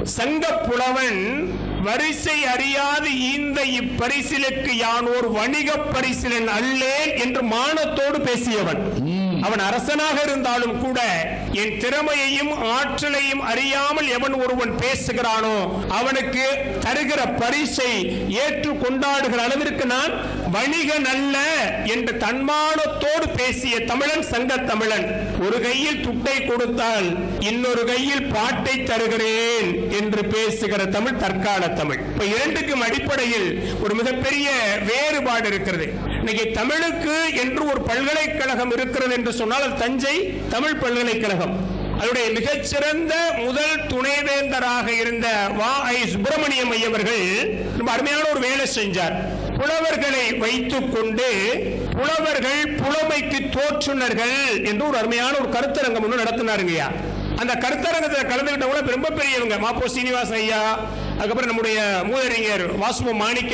சங்க புலவன் வரிசை அறியாது ஈந்த இப்பரிசிலுக்கு யான் ஒரு வணிக பரிசிலன் அல்லேன் என்று மானத்தோடு பேசியவன் அவன் அரசனாக இருந்தாலும் கூட என் திறமையையும் ஆற்றலையும் அறியாமல் எவன் ஒருவன் பேசுகிறானோ அவனுக்கு தருகிற பரிசை ஏற்று கொண்டாடுகிற அளவிற்கு நான் வணிகன் அல்ல என்று தன்மானத்தோடு பேசிய தமிழன் சங்க தமிழன் ஒரு கையில் துட்டை கொடுத்தால் இன்னொரு கையில் பாட்டை தருகிறேன் என்று பேசுகிற தமிழ் தற்கால தமிழ் இப்ப இரண்டுக்கும் அடிப்படையில் ஒரு மிகப்பெரிய வேறுபாடு இருக்கிறது இன்னைக்கு தமிழுக்கு என்று ஒரு பல்கலைக்கழகம் இருக்கிறது என்று சொன்னால் அது தஞ்சை தமிழ் பல்கலைக்கழகம் அதனுடைய மிகச்சிறந்த முதல் துணைவேந்தராக இருந்த வா ஐ சுப்பிரமணியம் ஐயவர்கள் ரொம்ப அருமையான ஒரு வேலை செஞ்சார் புலவர்களை வைத்துக் கொண்டு புலவர்கள் புலமைக்கு தோற்றுனர்கள் என்று ஒரு அருமையான ஒரு கருத்தரங்கம் ஒன்று நடத்தினாருங்கய்யா அந்த கருத்தரங்கத்தில் கலந்துகிட்டவங்க ரொம்ப பெரியவங்க மாப்போ சீனிவாச ஐயா அதுக்கப்புறம் நம்முடைய மூதறிஞர் வாசுவ மாணிக்க